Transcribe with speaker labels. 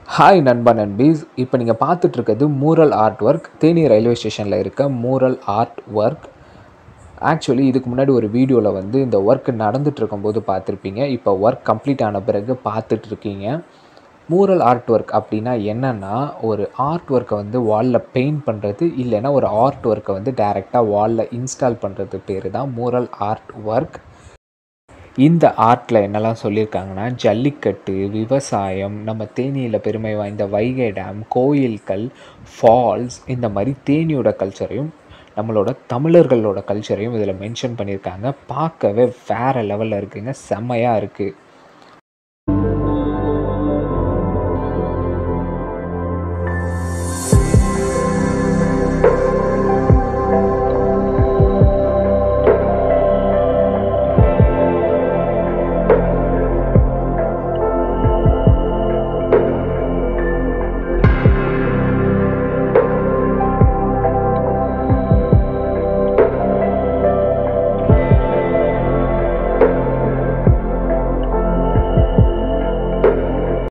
Speaker 1: hi நண்பா நண்பீஸ் இப்போ நீங்கள் பார்த்துட்டு இருக்கிறது mural art work Theni railway ஸ்டேஷனில் இருக்க மூரல் ஆர்ட் ஒர்க் ஆக்சுவலி இதுக்கு முன்னாடி ஒரு வீடியோவில் வந்து இந்த ஒர்க் நடந்துட்டு இருக்கும்போது பார்த்துருப்பீங்க இப்போ ஒர்க் கம்ப்ளீட் ஆன பிறகு பார்த்துட்டு இருக்கீங்க மூரல் ஆர்ட் ஒர்க் அப்படின்னா என்னென்னா ஒரு ஆர்ட் ஒர்க்கை வந்து வாலில் பெயிண்ட் பண்ணுறது இல்லைன்னா ஒரு ஆர்ட் ஒர்க்கை வந்து டைரெக்டாக வாலில் இன்ஸ்டால் பண்ணுறது பேர் தான் மூரல் ஆர்ட் ஒர்க் இந்த ஆர்ட்டில் என்னெல்லாம் சொல்லியிருக்காங்கன்னா ஜல்லிக்கட்டு விவசாயம் நம்ம தேனியில் பெருமை வாய்ந்த வைகை டேம் கோயில்கள் ஃபால்ஸ் இந்த மாதிரி தேனியோட கல்ச்சரையும் நம்மளோட தமிழர்களோட கல்ச்சரையும் இதில் மென்ஷன் பண்ணியிருக்காங்க பார்க்கவே வேறு லெவலில் இருக்குங்க செம்மையாக இருக்குது